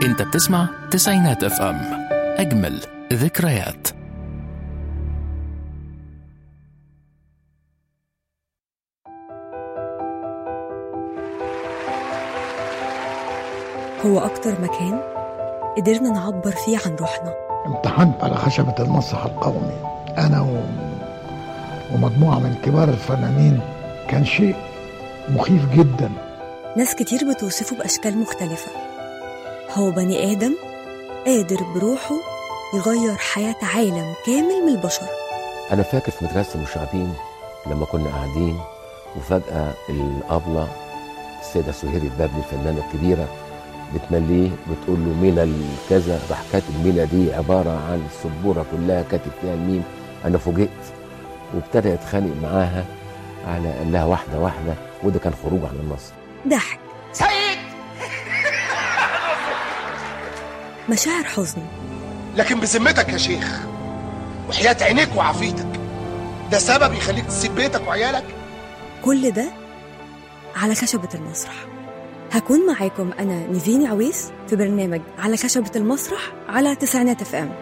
انت بتسمع تسعينات اف ام اجمل ذكريات هو أكتر مكان قدرنا نعبر فيه عن روحنا امتحنت على خشبة المسرح القومي أنا و... ومجموعة من كبار الفنانين كان شيء مخيف جدا ناس كتير بتوصفه بأشكال مختلفة هو بني آدم قادر بروحه يغير حياة عالم كامل من البشر أنا فاكر في مدرسة المشاغبين لما كنا قاعدين وفجأة الأبلة السيدة سهير البابلي الفنانة الكبيرة بتمليه بتقول له مينا الكذا راح كاتب مينا دي عبارة عن السبورة كلها كاتب فيها الميم أنا فوجئت وابتدى يتخانق معاها على قال لها واحدة واحدة وده كان خروج عن النص ضحك سيد مشاعر حزن لكن بذمتك يا شيخ وحياة عينيك وعافيتك ده سبب يخليك تسيب بيتك وعيالك كل ده على خشبة المسرح هكون معاكم أنا نيفين عويس في برنامج على خشبة المسرح على تسعينات اف ام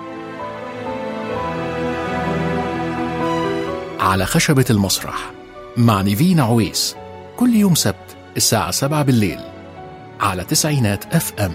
على خشبة المسرح مع نيفين عويس كل يوم سبت الساعة 7 بالليل على تسعينات اف ام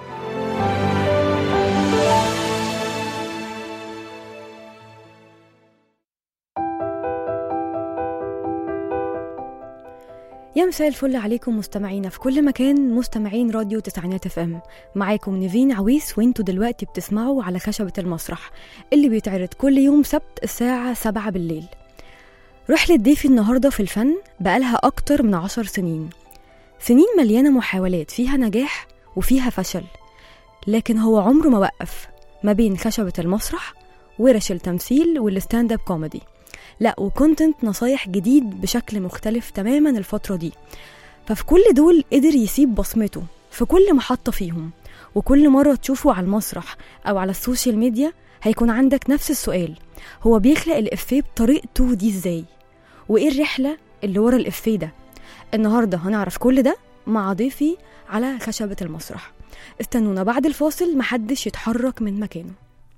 يا مساء الفل عليكم مستمعينا في كل مكان مستمعين راديو تسعينات اف ام معاكم نيفين عويس وانتوا دلوقتي بتسمعوا على خشبة المسرح اللي بيتعرض كل يوم سبت الساعة 7 بالليل رحلة ضيفي النهاردة في الفن بقالها أكتر من عشر سنين سنين مليانة محاولات فيها نجاح وفيها فشل لكن هو عمره ما وقف ما بين خشبة المسرح ورش التمثيل والستاند اب كوميدي لا وكونتنت نصايح جديد بشكل مختلف تماما الفترة دي ففي كل دول قدر يسيب بصمته في كل محطة فيهم وكل مرة تشوفه على المسرح أو على السوشيال ميديا هيكون عندك نفس السؤال هو بيخلق الإفيه بطريقته دي إزاي وإيه الرحلة اللي ورا الإفيه ده النهاردة هنعرف كل ده مع ضيفي على خشبة المسرح استنونا بعد الفاصل محدش يتحرك من مكانه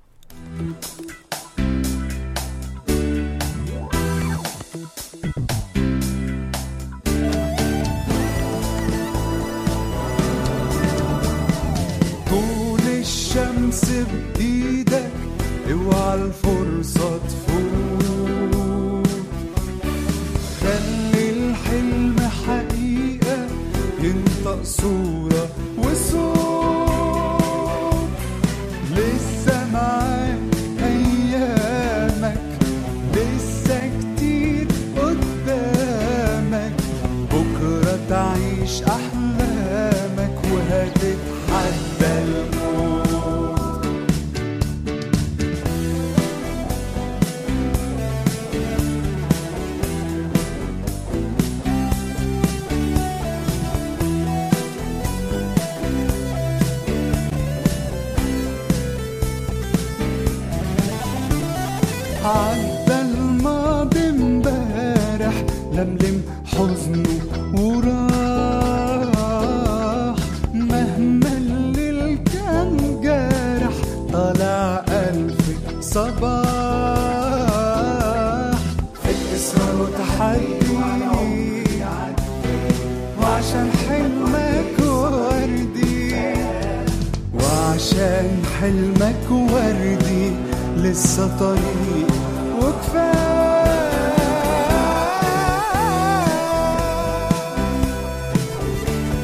طول الشمس بإيدك اوعى الفرصة تفوت خلي الحلم حقيقة ينطق صورة وصوت لسه معاك أيامك لسه كتير قدامك بكرة تعيش أحلامك وهتتحدى الموت عدى الماضي امبارح لملم حزنه وراح مهما الليل كان جارح طلع ألف صباح اكسر وتحدي وعشان حلمك وردي وعشان حلمك وردي لسه طريق وكفايه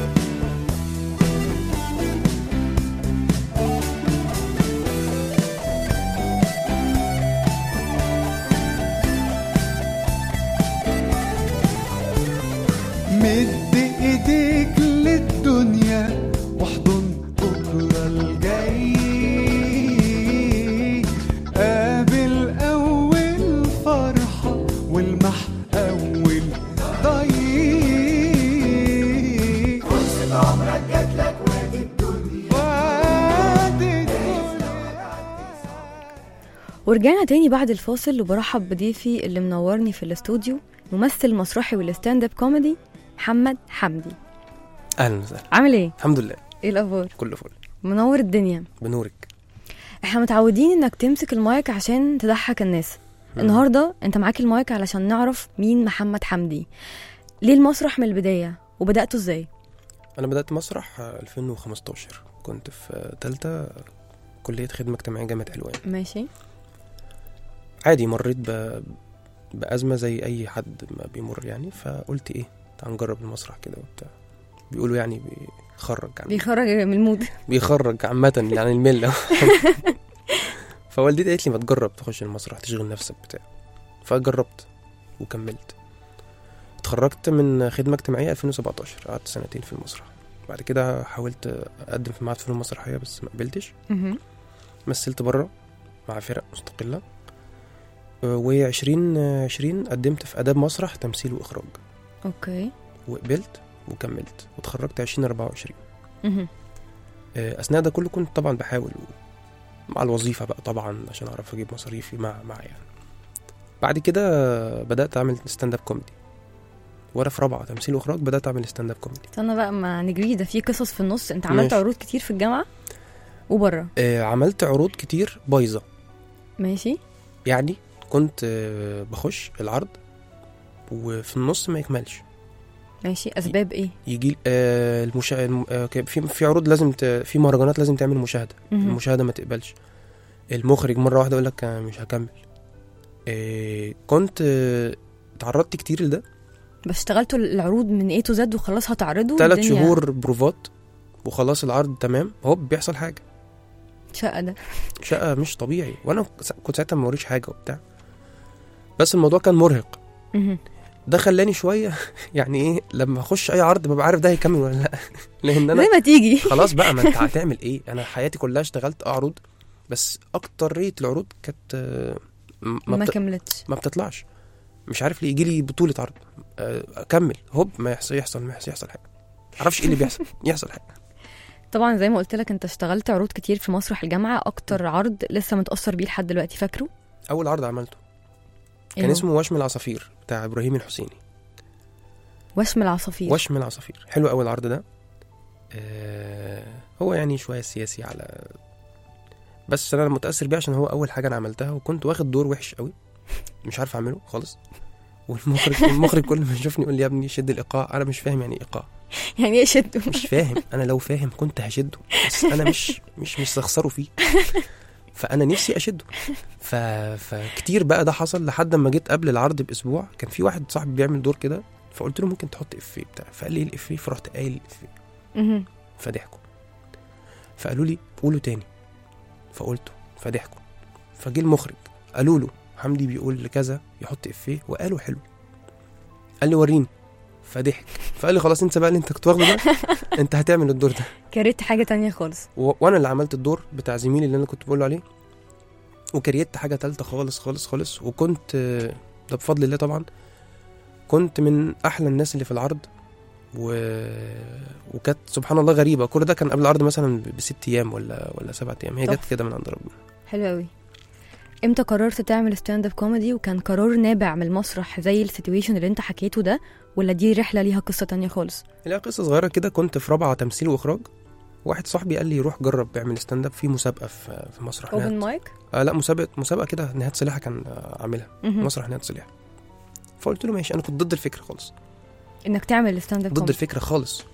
مد ايديك للدنيا واحضن بكره الجاي قابل اول فرحه والمح اول ضيق فرصه عمرك جاتلك وادي الدنيا وادي الدنيا ورجعنا تاني بعد الفاصل وبرحب بضيفي اللي منورني في الاستوديو ممثل مسرحي والستاند اب كوميدي محمد حمدي اهلا وسهلا عامل ايه؟ الحمد لله ايه الاخبار؟ كله فل منور الدنيا بنورك احنا متعودين انك تمسك المايك عشان تضحك الناس النهارده انت معاك المايك علشان نعرف مين محمد حمدي ليه المسرح من البدايه وبداته ازاي انا بدات مسرح آه، 2015 كنت في آه، تالتة كليه خدمه اجتماعيه جامعه حلوان ماشي عادي مريت ب... بازمه زي اي حد ما بيمر يعني فقلت ايه تعال نجرب المسرح كده وبتاع بيقولوا يعني بيخرج عن بيخرج من المود بيخرج عامة يعني الملة فوالدتي قالت لي ما تجرب تخش المسرح تشغل نفسك بتاع فجربت وكملت اتخرجت من خدمة اجتماعية 2017 قعدت سنتين في المسرح بعد كده حاولت أقدم في معهد فنون مسرحية بس ما قبلتش مهم. مثلت بره مع فرق مستقلة و 2020 قدمت في آداب مسرح تمثيل وإخراج اوكي وقبلت وكملت واتخرجت 2024 مهم. آه، اثناء ده كله كنت طبعا بحاول مع الوظيفه بقى طبعا عشان اعرف اجيب مصاريفي مع مع يعني بعد كده بدات اعمل ستاند اب كوميدي وانا في رابعه تمثيل واخراج بدات اعمل ستاند اب كوميدي استنى بقى ما نجري ده في قصص في النص انت عملت ماشي. عروض كتير في الجامعه وبره آه عملت عروض كتير بايظه ماشي يعني كنت آه بخش العرض وفي النص ما يكملش ماشي اسباب ايه يجي آه المشا... الم- آه ك- في في عروض لازم ت... في مهرجانات لازم تعمل مشاهده مهم. المشاهده ما تقبلش المخرج مره واحده يقول لك مش هكمل آه كنت آه تعرضت كتير لده بس اشتغلتوا العروض من ايه تو زد وخلاص هتعرضوا ثلاث الدنيا شهور بروفات وخلاص العرض تمام هوب بيحصل حاجه شقه ده شقه مش طبيعي وانا س- كنت ساعتها ما وريش حاجه وبتاع بس الموضوع كان مرهق مهم. ده خلاني شويه يعني ايه لما اخش اي عرض ببقى عارف ده هيكمل ولا لا لان انا زي ما تيجي خلاص بقى ما انت هتعمل ايه انا حياتي كلها اشتغلت عروض بس اكتريه العروض كانت آه، م- ما ما, بت... كملتش ما بتطلعش مش عارف ليه يجي لي بطوله عرض آه، اكمل هوب ما يحصل يحصل ما يحصل, يحصل حاجه معرفش ايه اللي بيحصل يحصل حاجه طبعا زي ما قلت لك انت اشتغلت عروض كتير في مسرح الجامعه اكتر عرض لسه متاثر بيه لحد دلوقتي فاكره اول عرض عملته إيه كان هو؟ اسمه وشم العصافير بتاع ابراهيم الحسيني وشم العصافير وشم العصافير حلو قوي العرض ده آه هو يعني شويه سياسي على بس انا متاثر بيه عشان هو اول حاجه انا عملتها وكنت واخد دور وحش قوي مش عارف اعمله خالص والمخرج المخرج كل ما يشوفني يقول لي يا ابني شد الايقاع انا مش فاهم يعني ايه ايقاع يعني ايه شدوا مش فاهم انا لو فاهم كنت هشده بس انا مش مش مستخسره فيه فانا نفسي اشده ف... فكتير بقى ده حصل لحد ما جيت قبل العرض باسبوع كان في واحد صاحبي بيعمل دور كده فقلت له ممكن تحط افيه بتاع فقال لي ايه الافيه فرحت قايل الافيه مهم. فضحكوا فقالوا لي قولوا تاني فقلته فضحكوا فجه المخرج قالوا له حمدي بيقول لكذا يحط افيه وقالوا حلو قال لي وريني فضحك فقال لي خلاص انت بقى اللي انت كنت واخده ده انت هتعمل الدور ده كرهت حاجه تانية خالص و... وانا اللي عملت الدور بتاع زميلي اللي انا كنت بقول له عليه وكريت حاجه تالته خالص خالص خالص وكنت آه، ده بفضل الله طبعا كنت من احلى الناس اللي في العرض و... وكانت سبحان الله غريبه كل ده كان قبل العرض مثلا ب- بست ايام ولا ولا سبعة ايام هي جت تحفة. كده من عند ربنا حلو قوي امتى قررت تعمل ستاند اب كوميدي وكان قرار نابع من المسرح زي السيتويشن اللي انت حكيته ده ولا دي رحله ليها قصه تانية خالص لا قصه صغيره كده كنت في رابعه تمثيل واخراج واحد صاحبي قال لي روح جرب اعمل ستاند اب في مسابقه في في مسرح اوبن نهاد مايك آه لا مسابقه مسابقه كده نهاد سلاحه كان آه، عاملها مسرح نهاد سلاحه فقلت له ماشي انا كنت ضد الفكره خالص انك تعمل ستاند اب ضد كوميدي الفكره خالص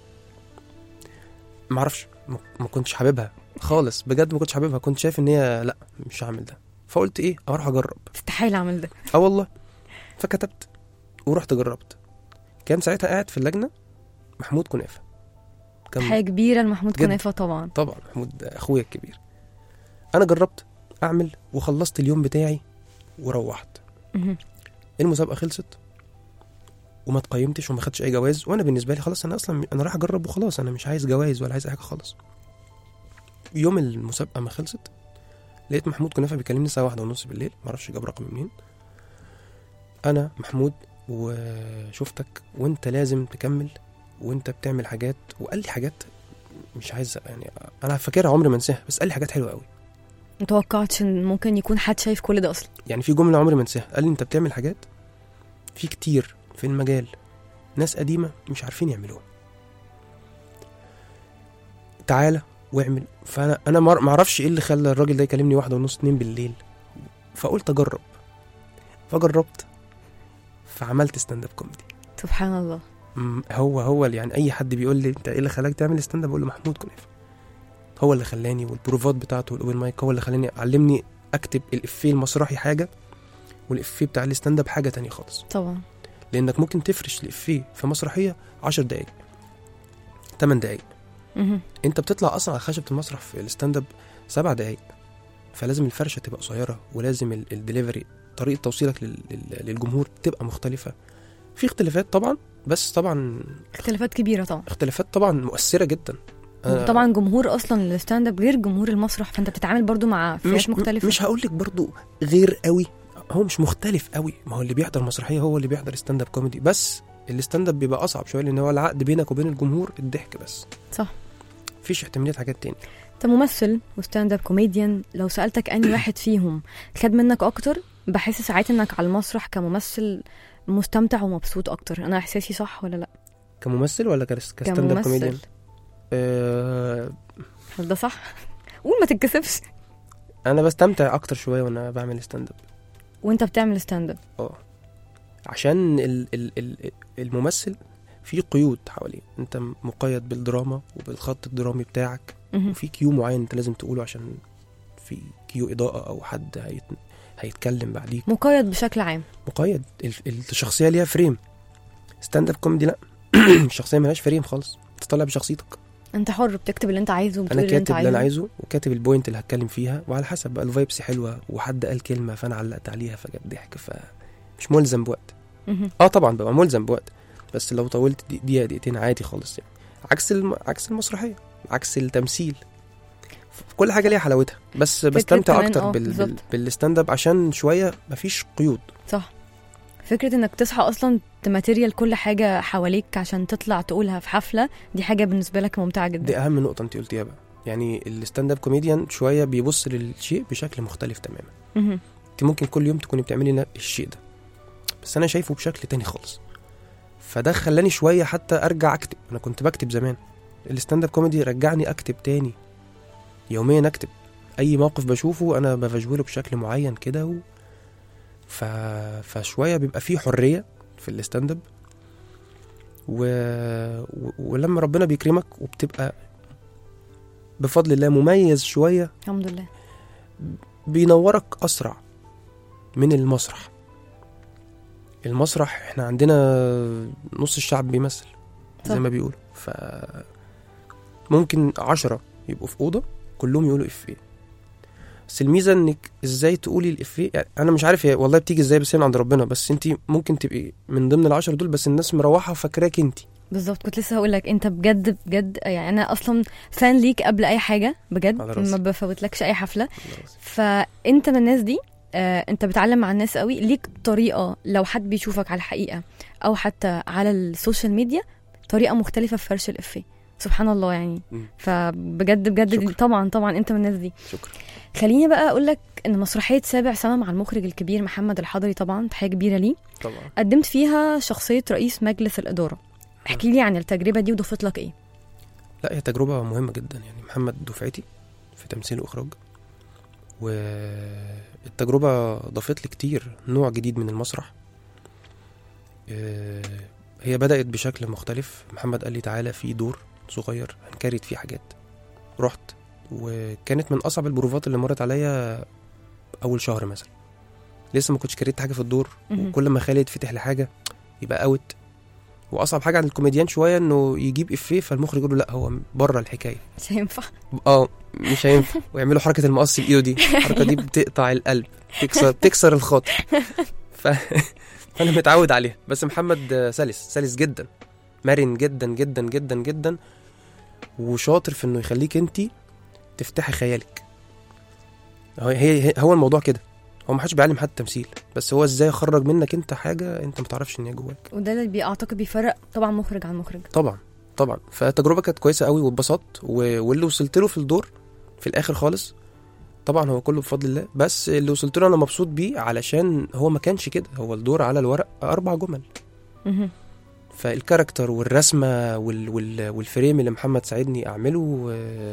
ما اعرفش ما ما كنتش حاببها خالص بجد ما كنتش حاببها كنت شايف ان هي لا مش هعمل ده فقلت ايه اروح اجرب استحاله اعمل ده اه والله فكتبت ورحت جربت كان ساعتها قاعد في اللجنه محمود كنافه كان حاجه كبيره لمحمود جدا. كنافه طبعا طبعا محمود اخويا الكبير انا جربت اعمل وخلصت اليوم بتاعي وروحت مهم. المسابقه خلصت وما اتقيمتش وما خدتش اي جوائز وانا بالنسبه لي خلاص انا اصلا انا رايح اجرب وخلاص انا مش عايز جوائز ولا عايز اي حاجه خالص يوم المسابقه ما خلصت لقيت محمود كنافه بيكلمني الساعه واحدة ونص بالليل معرفش جاب رقمي منين انا محمود وشفتك وانت لازم تكمل وانت بتعمل حاجات وقال لي حاجات مش عايز يعني انا فاكرها عمري ما انساها بس قال لي حاجات حلوه قوي متوقعتش ان ممكن يكون حد شايف كل ده اصلا يعني في جمله عمري ما انساها قال لي انت بتعمل حاجات في كتير في المجال ناس قديمه مش عارفين يعملوها تعالى واعمل فانا انا ما ما اعرفش ايه اللي خلى الراجل ده يكلمني واحدة ونص اتنين بالليل فقلت اجرب فجربت فعملت ستاند اب كوميدي سبحان الله مم، هو هو اللي يعني اي حد بيقول لي انت ايه اللي خلاك تعمل ستاند اب بقول له محمود كنافه هو اللي خلاني والبروفات بتاعته والاوبن مايك هو اللي خلاني علمني اكتب الافيه المسرحي حاجه والافيه بتاع الستاند اب حاجه تانية خالص طبعا لانك ممكن تفرش الافيه في مسرحيه 10 دقائق 8 دقائق مهم. انت بتطلع اصلا على خشبه المسرح في الستاند اب سبع دقائق فلازم الفرشه تبقى قصيره ولازم ال- الدليفري طريقه توصيلك لل- لل- للجمهور تبقى مختلفه في اختلافات طبعا بس طبعا اختلافات كبيره طبعا اختلافات طبعا مؤثره جدا أنا- طبعا جمهور اصلا الستاند اب غير جمهور المسرح فانت بتتعامل برضو مع فئات مش مختلفه مش هقول لك برضو غير قوي هو مش مختلف قوي ما هو اللي بيحضر مسرحيه هو اللي بيحضر ستاند اب كوميدي بس الستاند اب بيبقى اصعب شويه لان هو العقد بينك وبين الجمهور الضحك بس صح مفيش احتماليه حاجات تاني انت ممثل وستاند اب كوميديان لو سالتك اني واحد فيهم خد منك اكتر بحس ساعات انك على المسرح كممثل مستمتع ومبسوط اكتر انا احساسي صح ولا لا كممثل ولا كرس- كستاند اب كوميديان كممثل آه هل ده صح قول ما تتكسفش انا بستمتع اكتر شويه وانا بعمل ستاند اب وانت بتعمل ستاند اب اه عشان ال ال ال الممثل في قيود حواليه انت مقيد بالدراما وبالخط الدرامي بتاعك مهم. وفي كيو معين انت لازم تقوله عشان في كيو اضاءه او حد هيت... هيتكلم بعديك مقيد بشكل عام مقيد ال- ال- الشخصيه ليها فريم ستاند اب كوميدي لا الشخصيه ملهاش فريم خالص تطلع بشخصيتك انت حر بتكتب اللي انت عايزه وبتقول انا اللي انت كاتب اللي انا عايزه عايزه وكاتب البوينت اللي هتكلم فيها وعلى حسب بقى الفايبس حلوه وحد قال كلمه فانا علقت عليها فجاب ضحك فمش ملزم بوقت مهم. اه طبعا ببقى ملزم بوقت بس لو طولت دي- دقيقه دقيقتين عادي خالص يعني عكس الم... عكس المسرحيه عكس التمثيل ف- كل حاجه ليها حلاوتها بس بستمتع كمان اكتر اه بال... بال... بالظبط. بالستاند اب عشان شويه مفيش قيود صح فكرة انك تصحى اصلا تماتيريال كل حاجة حواليك عشان تطلع تقولها في حفلة دي حاجة بالنسبة لك ممتعة دي جدا اهم نقطه انت قلتيها بقى يعني الستاند اب كوميديان شويه بيبص للشيء بشكل مختلف تماما مهم. انت ممكن كل يوم تكوني بتعملي نا- الشيء ده بس انا شايفه بشكل تاني خالص فده خلاني شويه حتى ارجع اكتب انا كنت بكتب زمان الستاند اب كوميدي رجعني اكتب تاني يوميا اكتب اي موقف بشوفه انا بفجوله بشكل معين كده و... ف... فشويه بيبقى فيه حريه في الستاند اب و... و... ولما ربنا بيكرمك وبتبقى بفضل الله مميز شويه الحمد لله بينورك اسرع من المسرح المسرح احنا عندنا نص الشعب بيمثل صح. زي ما بيقولوا ف ممكن عشرة يبقوا في أوضة كلهم يقولوا إفيه بس الميزة انك ازاي تقولي الإفيه يعني انا مش عارف هي والله بتيجي ازاي بس هي من عند ربنا بس انت ممكن تبقي من ضمن العشرة دول بس الناس مروحة فاكراك انت بالظبط كنت لسه هقول لك انت بجد بجد يعني انا اصلا فان ليك قبل اي حاجة بجد على راسي. ما بفوتلكش اي حفلة فانت من الناس دي آه انت بتعلم مع الناس قوي ليك طريقة لو حد بيشوفك على الحقيقة او حتى على السوشيال ميديا طريقة مختلفة في فرش الإفيه سبحان الله يعني مم. فبجد بجد دي شكرا. طبعا طبعا انت من الناس دي شكرا خليني بقى اقول لك ان مسرحيه سابع سما مع المخرج الكبير محمد الحضري طبعا تحيه كبيره ليه طبعا قدمت فيها شخصيه رئيس مجلس الاداره احكي لي عن التجربه دي وضافت لك ايه لا هي تجربة مهمة جدا يعني محمد دفعتي في تمثيل وإخراج والتجربة ضافت لي كتير نوع جديد من المسرح آه، هي بدأت بشكل مختلف محمد قال لي تعالى في دور صغير هنكرت فيه حاجات رحت وكانت من أصعب البروفات اللي مرت عليا أول شهر مثلا لسه ما كنتش كريت حاجة في الدور مهم. وكل ما خالد يتفتح لحاجة يبقى اوت واصعب حاجه عند الكوميديان شويه انه يجيب افيه فالمخرج يقول له لا هو بره الحكايه مش هينفع اه مش هينفع ويعملوا حركه المقص الايده دي الحركه دي بتقطع القلب تكسر تكسر الخاطر ف... فانا متعود عليها بس محمد سلس سلس جدا مرن جدا جدا جدا جدا وشاطر في انه يخليك انت تفتحي خيالك هو هي هي- هو الموضوع كده هو ما حدش بيعلم حد تمثيل بس هو ازاي يخرج منك انت حاجه انت ما تعرفش ان هي جواك وده اللي بي- اعتقد بيفرق طبعا مخرج عن مخرج طبعا طبعا فالتجربه كانت كويسه قوي واتبسطت و... واللي وصلت له في الدور في الاخر خالص طبعا هو كله بفضل الله بس اللي وصلت له انا مبسوط بيه علشان هو ما كانش كده هو الدور على الورق اربع جمل مهم. فالكاركتر والرسمه وال... وال... والفريم اللي محمد ساعدني اعمله آه،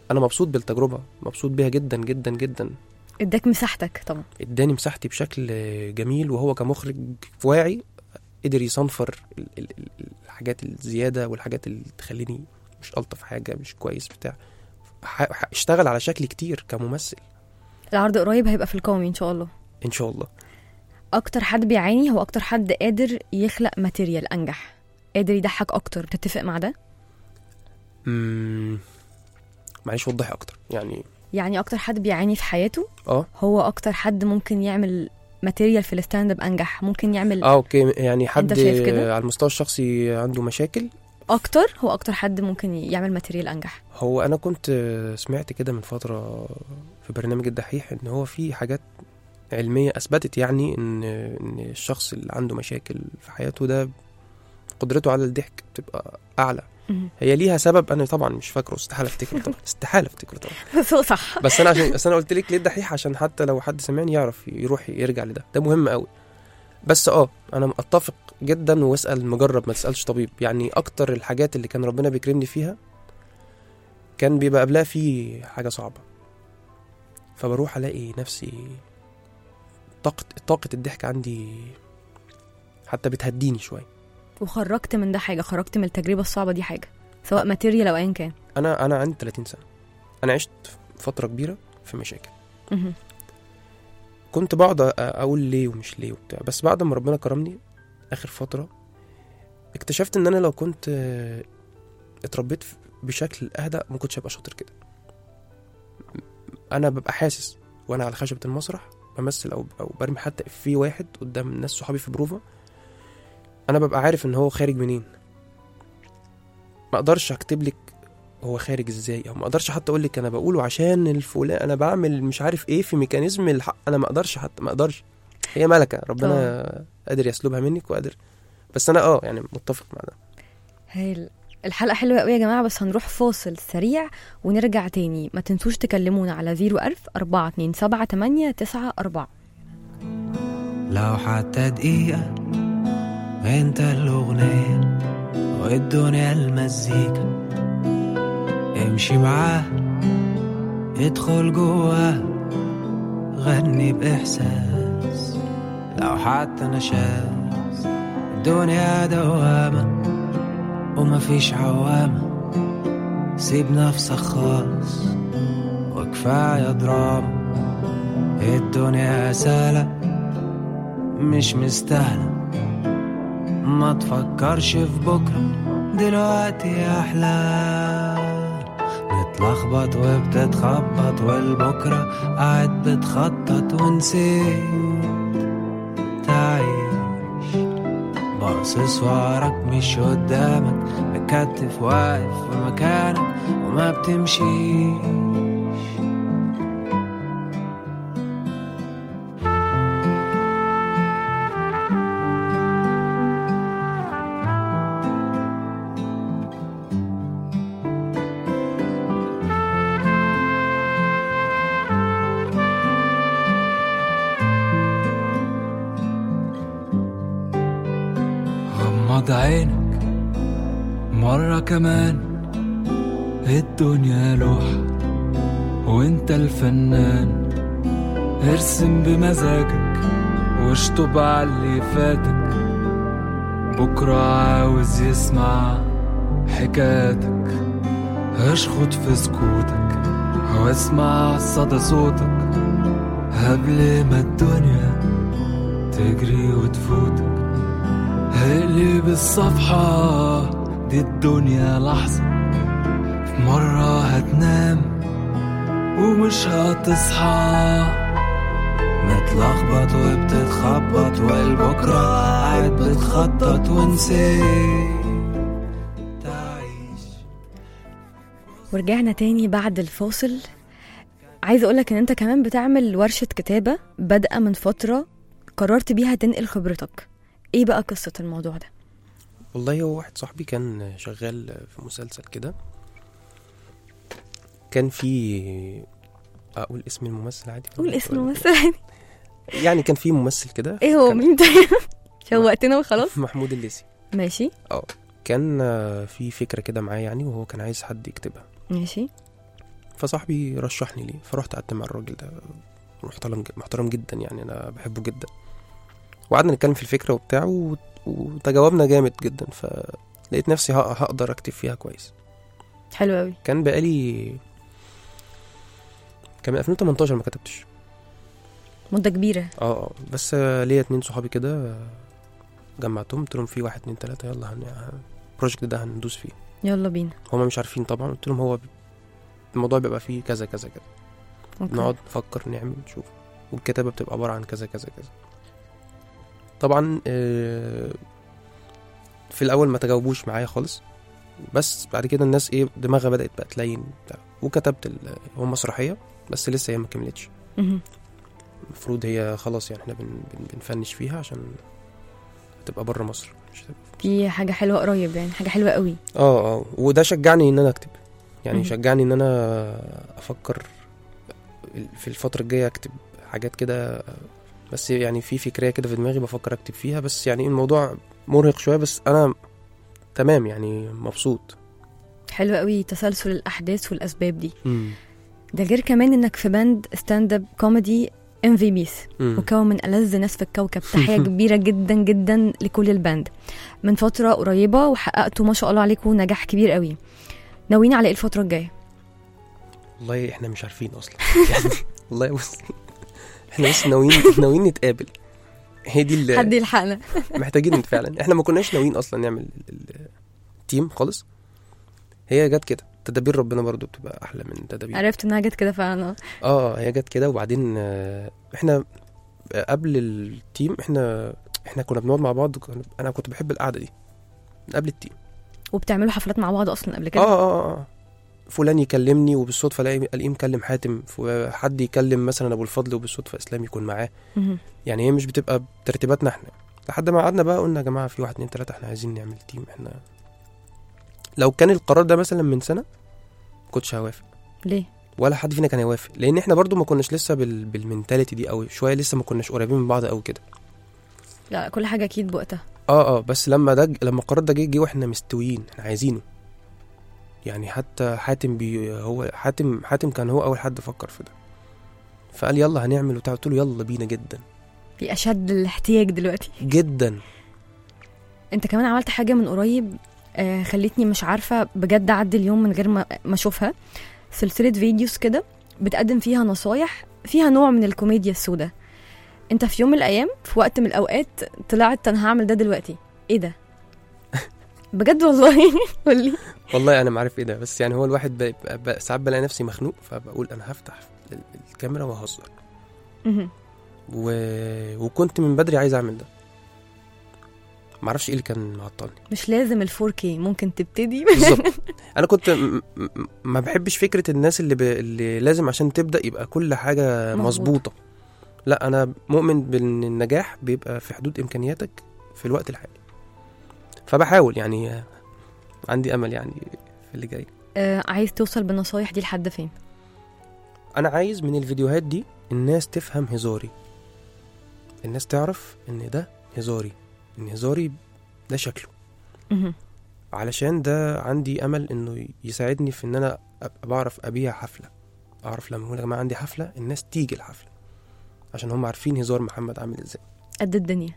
انا مبسوط بالتجربه مبسوط بيها جدا جدا جدا اداك مساحتك طبعا اداني مساحتي بشكل جميل وهو كمخرج واعي قدر يصنفر ال- ال- ال- الحاجات الزياده والحاجات اللي تخليني مش الطف حاجه مش كويس بتاع ح- ح- اشتغل على شكل كتير كممثل العرض قريب هيبقى في القومي ان شاء الله ان شاء الله اكتر حد بيعاني هو اكتر حد قادر يخلق ماتيريال انجح قادر يضحك اكتر تتفق مع ده مم، معلش وضحي اكتر يعني يعني اكتر حد بيعاني في حياته اه هو اكتر حد ممكن يعمل ماتيريال في الستاند اب انجح ممكن يعمل اه اوكي يعني حد شايف كده؟ على المستوى الشخصي عنده مشاكل اكتر هو اكتر حد ممكن يعمل ماتيريال انجح هو انا كنت سمعت كده من فتره في برنامج الدحيح ان هو في حاجات علميه اثبتت يعني ان ان الشخص اللي عنده مشاكل في حياته ده قدرته على الضحك بتبقى اعلى مهم. هي ليها سبب انا طبعا مش فاكره استحاله افتكره طبعا استحاله افتكره طبعا بس هو صح بس انا عشان بس انا قلت لك ليه الدحيح عشان حتى لو حد سمعني يعرف يروح يرجع لده ده مهم قوي بس اه انا اتفق جدا واسال مجرب ما تسالش طبيب يعني اكتر الحاجات اللي كان ربنا بيكرمني فيها كان بيبقى قبلها في حاجه صعبه فبروح الاقي نفسي طاقه طاقه الضحك عندي حتى بتهديني شويه وخرجت من ده حاجه خرجت من التجربه الصعبه دي حاجه سواء ماتيريال او ايا كان انا انا عندي 30 سنه انا عشت فتره كبيره في مشاكل مهم. كنت بقعد أ- اقول ليه ومش ليه وبتاع بس بعد ما ربنا كرمني اخر فتره اكتشفت ان انا لو كنت آه، اتربيت في- بشكل اهدى ما كنتش هبقى شاطر كده انا ببقى حاسس وانا على خشبه المسرح بمثل او او برمي حتى في واحد قدام ناس صحابي في بروفا انا ببقى عارف ان هو خارج منين ما اقدرش اكتب لك هو خارج ازاي او ما اقدرش حتى اقول لك انا بقوله عشان الفلان انا بعمل مش عارف ايه في ميكانيزم الحق انا ما اقدرش حتى ما اقدرش هي ملكه ربنا قادر يسلبها منك وقادر بس انا اه يعني متفق مع ده هايل الحلقة حلوة قوي يا جماعة بس هنروح فاصل سريع ونرجع تاني ما تنسوش تكلمونا على 01000 427 894 لو حتى دقيقة انت الأغنية والدنيا المزيكا امشي معاه ادخل جواه غني بإحساس لو حتى نشاز الدنيا دوامة ومفيش عوامة سيب نفسك خالص وكفاية دراما الدنيا سهلة مش مستاهلة ما تفكرش في بكرة دلوقتي أحلى متلخبط وبتتخبط والبكرة قاعد بتخطط ونسيت تعيش باصص وراك مش قدامك مكتف واقف في مكانك وما بتمشيش غمض عينك مرة كمان الدنيا لوحة وانت الفنان ارسم بمزاجك واشطب على اللي فاتك بكرة عاوز يسمع حكاياتك اشخط في سكوتك واسمع صدى صوتك قبل ما الدنيا تجري وتفوتك اقلب الصفحة دي الدنيا لحظة في مرة هتنام ومش هتصحى متلخبط وبتتخبط والبكرة قاعد بتخطط ونسيت تعيش ورجعنا تاني بعد الفاصل عايزة أقولك إن أنت كمان بتعمل ورشة كتابة بادئة من فترة قررت بيها تنقل خبرتك إيه بقى قصة الموضوع ده؟ والله هو واحد صاحبي كان شغال في مسلسل كده كان في اقول اسم الممثل عادي قول اسم ولا- الممثل يعني كان في ممثل كده إيه هو كان مين ده؟ شوقتنا وخلاص محمود الليثي ماشي كان آه، في فكره كده معاه يعني وهو كان عايز حد يكتبها ماشي فصاحبي رشحني ليه فرحت قعدت مع الراجل ده محترم محترم جدا يعني انا بحبه جدا وقعدنا نتكلم في الفكره وبتاع و- وتجاوبنا جامد جدا فلقيت نفسي ه- هقدر اكتب فيها كويس حلو قوي كان بقالي كان من 2018 ما كتبتش مده كبيره اه اه بس آه، ليا اتنين صحابي كده آه، جمعتهم قلت لهم في واحد اتنين تلاته يلا هن... البروجكت ده هندوس فيه يلا بينا هما مش عارفين طبعا قلت لهم هو ب- الموضوع بيبقى فيه كذا كذا كذا أوكي. نقعد نفكر نعمل نشوف والكتابة بتبقى عبارة عن كذا كذا كذا طبعا آه، في الأول ما تجاوبوش معايا خالص بس بعد كده الناس ايه دماغها بدأت بقى تلين بتاع. وكتبت ال- هو مسرحية بس لسه هي ما كملتش مهم. المفروض هي خلاص يعني احنا بن بن بنفنش فيها عشان تبقى بره مصر مش هتبقى دي حاجه حلوه قريب يعني حاجه حلوه قوي اه اه وده شجعني ان انا اكتب يعني مهم. شجعني ان انا افكر في الفتره الجايه اكتب حاجات كده بس يعني في فكريه كده في دماغي بفكر اكتب فيها بس يعني الموضوع مرهق شويه بس انا تمام يعني مبسوط حلو قوي تسلسل الاحداث والاسباب دي ده غير كمان انك في باند ستاند اب كوميدي ام في بيس مم. مكون من ألذ ناس في الكوكب تحية كبيرة جدا جدا لكل الباند من فترة قريبة وحققتوا ما شاء الله عليكم نجاح كبير قوي ناويين على ايه الفترة الجاية والله احنا مش عارفين اصلا يعني والله بص احنا بس ناويين ناويين نتقابل هي دي اللي حد يلحقنا محتاجين فعلا احنا ما كناش ناويين اصلا نعمل ال- ال- التيم خالص هي جت كده تدابير ربنا برضو بتبقى احلى من تدابير عرفت انها جت كده فعلا اه هي جت كده وبعدين آه، احنا قبل التيم احنا احنا كنا بنقعد مع بعض كنا- انا كنت بحب القعده دي من قبل التيم وبتعملوا حفلات مع بعض اصلا قبل اه كده اه اه فلان يكلمني وبالصدفه الاقي الاقيه مكلم حاتم ف- حد يكلم مثلا ابو الفضل وبالصدفه اسلام يكون معاه مهم. يعني هي مش بتبقى بترتيباتنا احنا لحد ما قعدنا بقى قلنا يا جماعه في واحد اتنين تلاته احنا عايزين نعمل تيم احنا لو كان القرار ده مثلا من سنه كنتش هوافق ليه ولا حد فينا كان هيوافق لان احنا برضو ما كناش لسه بال... بالمنتاليتي دي قوي شويه لسه ما كناش قريبين من بعض قوي كده لا كل حاجة اكيد بوقتها اه اه بس لما ده لما القرار ده جه جه واحنا مستويين احنا عايزينه يعني حتى حاتم بي هو حاتم حاتم كان هو اول حد فكر في ده فقال يلا هنعمل وبتاع قلت له يلا بينا جدا في اشد الاحتياج دلوقتي جدا انت كمان عملت حاجة من قريب آه خلتني مش عارفة بجد اعدي اليوم من غير ما ما اشوفها سلسلة فيديوز كده بتقدم فيها نصايح فيها نوع من الكوميديا السوداء انت في يوم من الايام في وقت من الاوقات طلعت انا هعمل ده دلوقتي ايه ده بجد والله قولي والله انا ما عارف ايه ده بس يعني هو الواحد بقى بقى ساعات بلاقي نفسي مخنوق فبقول انا هفتح ال- الكاميرا وهزر مهم. و... وكنت من بدري عايز اعمل ده معرفش ايه اللي كان معطلني مش لازم الفور كي ممكن تبتدي بالظبط انا كنت م- م- ما بحبش فكره الناس اللي, ب... اللي لازم عشان تبدا يبقى كل حاجه مظبوط. مظبوطه لا انا مؤمن بان النجاح بيبقى في حدود امكانياتك في الوقت الحالي فبحاول يعني آه، عندي امل يعني في اللي جاي آه عايز توصل بالنصايح دي لحد فين انا عايز من الفيديوهات دي الناس تفهم هزاري الناس تعرف ان ده هزاري ان هزاري ده شكله مهم. علشان ده عندي امل انه يساعدني في ان انا ابقى بعرف ابيع حفله اعرف لما اقول يا جماعه عندي حفله الناس تيجي الحفله عشان هم عارفين هزار محمد عامل ازاي قد الدنيا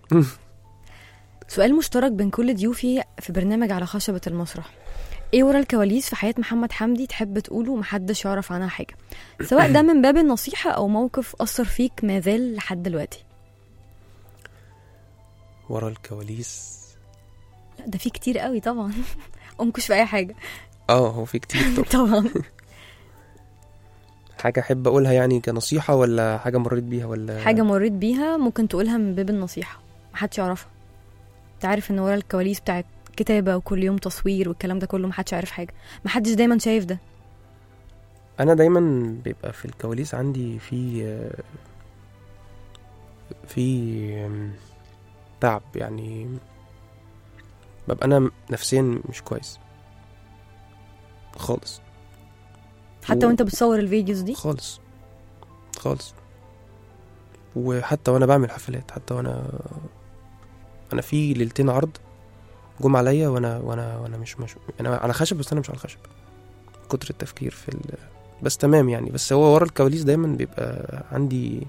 سؤال مشترك بين كل ضيوفي في برنامج على خشبة المسرح ايه ورا الكواليس في حياة محمد حمدي تحب تقوله ومحدش يعرف عنها حاجة سواء ده من باب النصيحة او موقف أثر فيك ما زال لحد دلوقتي ورا الكواليس لا ده في كتير قوي طبعا انكش في اي حاجة اه هو في كتير طب طبعا حاجه احب اقولها يعني كنصيحه ولا حاجه مريت بيها ولا حاجة مريت بيها ممكن تقولها من باب النصيحة محدش يعرفها انت عارف ان ورا الكواليس بتاعت كتابة وكل يوم تصوير والكلام ده كله محدش عارف حاجة محدش دايما شايف ده انا دايما بيبقى في الكواليس عندي في آه، في آم، تعب يعني ببقى انا نفسيا مش كويس خالص حتى و- وانت بتصور الفيديوز دي خالص خالص وحتى وانا بعمل حفلات حتى وانا انا في ليلتين عرض جم عليا وانا وانا وانا مش مش انا على خشب بس انا مش على الخشب كتر التفكير في ال... بس تمام يعني بس هو ورا الكواليس دايما بيبقى عندي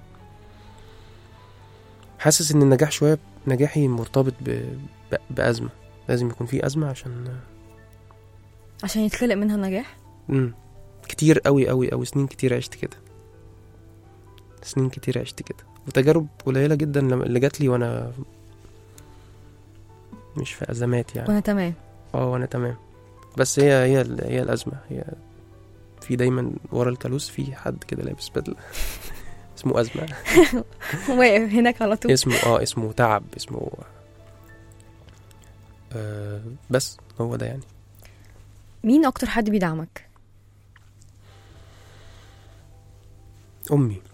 حاسس ان النجاح شويه نجاحي مرتبط ب... ب... بازمه لازم يكون في ازمه عشان عشان يتخلق منها نجاح مم. كتير قوي قوي قوي سنين كتير عشت كده سنين كتير عشت كده وتجارب قليله جدا لما اللي جات لي وانا مش في ازمات يعني وانا تمام اه وانا تمام بس هي هي ال- هي الازمه هي في دايما ورا الكالوس في حد كده لابس بدله اسمه ازمه واقف هناك على طول اسمه اه اسمه تعب اسمه آه بس هو ده يعني مين اكتر حد بيدعمك امي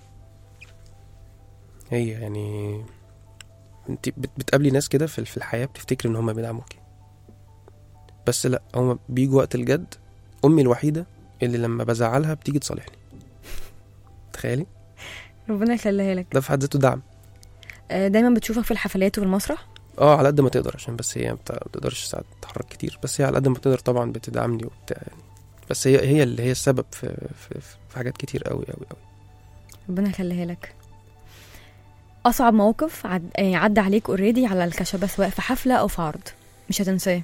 هي يعني انت بت- بتقابلي ناس كده في في الحياه بتفتكري ان هم بيدعموكي بس لا هم بيجوا وقت الجد امي الوحيده اللي لما بزعلها بتيجي تصالحني تخيلي ربنا يخليها لك ده في حد ذاته دعم آه، دايما بتشوفك في الحفلات والمسرح اه على قد ما تقدر عشان بس هي ما بت- ما بتقدرش ساعات تتحرك كتير بس هي على قد ما تقدر طبعا بتدعمني وبتاع يعني بس هي هي اللي هي السبب في في, في حاجات كتير قوي قوي قوي ربنا يخليها لك اصعب موقف عد... يعني عدى عليك اوريدي على الخشبه سواء في حفله او في عرض مش هتنساه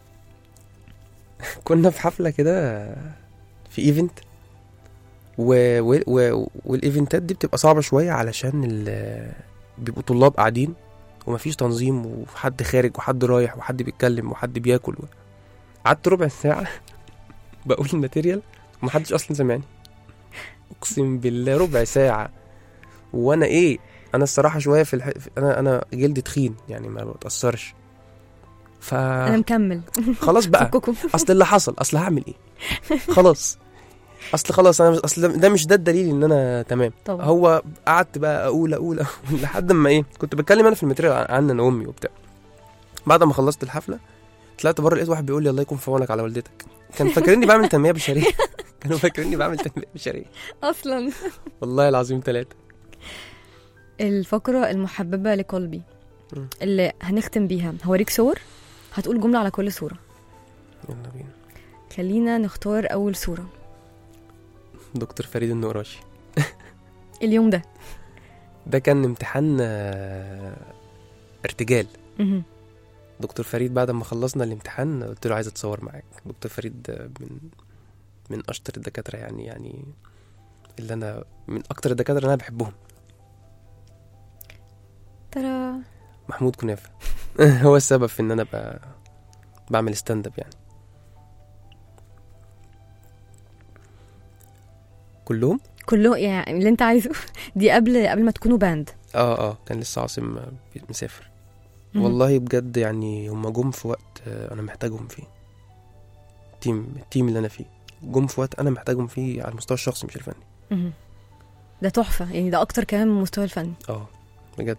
كنا في حفله كده في ايفنت و... و... و... والايفنتات دي بتبقى صعبه شويه علشان ال... بيبقوا طلاب قاعدين ومفيش تنظيم وحد خارج وحد رايح وحد بيتكلم وحد بياكل و... قعدت ربع ساعه بقول الماتيريال ومحدش اصلا سمعني اقسم بالله ربع ساعه وانا ايه انا الصراحه شويه في الح... انا انا جلدي تخين يعني ما بتاثرش ف انا مكمل خلاص بقى فككم اصل اللي حصل اصل هعمل ايه خلاص اصل خلاص انا اصل ده- ده مش ده الدليل ان انا تمام طبعا هو قعدت بقى اقول اقول اقول لحد ما ايه كنت بتكلم انا في الماتريال عن انا وامي وبتاع بعد ما خلصت الحفله طلعت بره لقيت واحد بيقول لي الله يكون في عونك على والدتك كان فاكرني بعمل تنميه بشريه كانوا فاكريني بعمل تنميه بشريه اصلا والله العظيم ثلاثه الفقره المحببه لقلبي مم. اللي هنختم بيها هوريك صور هتقول جمله على كل صوره يلا بينا خلينا نختار اول صوره دكتور فريد النقراشي اليوم ده ده كان امتحان آه، ارتجال مهم. دكتور فريد بعد ما خلصنا الامتحان قلت له عايز اتصور معاك دكتور فريد آه، من من اشطر الدكاتره يعني يعني اللي انا من اكتر الدكاتره اللي انا بحبهم ترى محمود كنافه هو السبب في ان انا ابقى بعمل ستاند اب يعني كلهم كله يعني اللي انت عايزه دي قبل قبل ما تكونوا باند اه اه كان لسه عاصم آه، مسافر مهم. والله بجد يعني هم جم في وقت آه، انا محتاجهم فيه التيم التيم اللي انا فيه جم في وقت انا محتاجهم فيه على المستوى الشخصي مش الفني مهم. ده تحفه يعني ده اكتر كمان من المستوى الفني اه بجد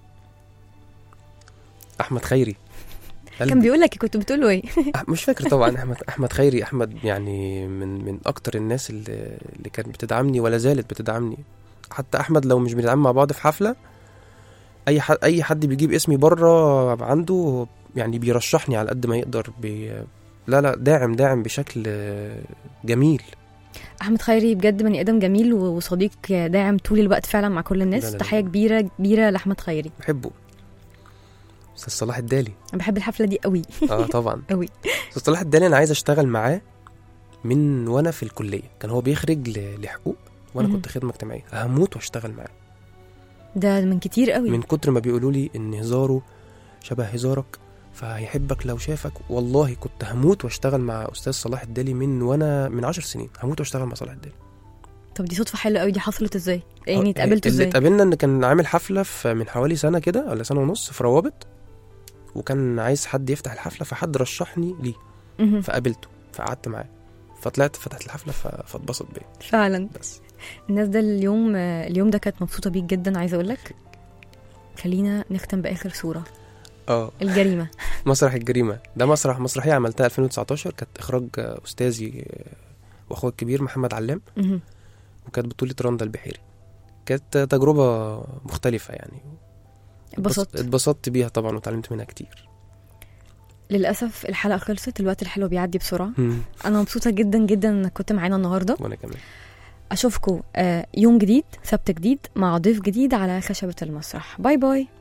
احمد خيري كان قلبي. بيقول لك كنت بتقول له ايه أح- مش فاكر طبعا احمد احمد خيري احمد يعني من من اكتر الناس اللي, اللي كانت بتدعمني ولا زالت بتدعمني حتى احمد لو مش بنتعامل مع بعض في حفله اي حد اي حد بيجيب اسمي بره عنده يعني بيرشحني على قد ما يقدر بي لا لا داعم داعم بشكل آه، جميل احمد خيري بجد بني ادم جميل و- وصديق داعم طول الوقت فعلا مع كل لا الناس لا لا. تحيه كبيره كبيره لاحمد خيري بحبه استاذ صلاح الدالي انا بحب الحفله دي قوي اه طبعا قوي استاذ صلاح الدالي انا عايز اشتغل معاه من وانا في الكليه كان هو بيخرج ل- لحقوق وانا مهم. كنت خدمه اجتماعيه هموت واشتغل معاه ده من كتير قوي من كتر ما بيقولوا لي ان هزاره شبه هزارك فهيحبك لو شافك والله كنت هموت واشتغل مع استاذ صلاح الدالي من وانا من عشر سنين هموت واشتغل مع صلاح الدالي طب دي صدفه حلوه قوي دي حصلت ازاي يعني آه، اتقابلتوا اللي ازاي اتقابلنا ان كان عامل حفله في من حوالي سنه كده ولا سنه ونص في روابط وكان عايز حد يفتح الحفله فحد رشحني ليه مهم. فقابلته فقعدت معاه فطلعت فتحت الحفله ف- فاتبسط بيا فعلا بس الناس ده اليوم اليوم ده كانت مبسوطه بيك جدا عايزه اقول لك خلينا نختم باخر صوره اه الجريمه مسرح الجريمه ده مسرح مسرحيه عملتها 2019 كانت اخراج آه، استاذي آه، واخويا الكبير محمد علام مهم. وكانت بطوله رندا البحيري كانت تجربه مختلفه يعني اتبسطت اتبسطت بيها طبعا وتعلمت منها كتير للاسف الحلقه خلصت الوقت الحلو بيعدي بسرعه مم. انا مبسوطه جدا جدا انك كنت معانا النهارده وانا كمان اشوفكم آه، يوم جديد سبت جديد مع ضيف جديد على خشبة المسرح باي باي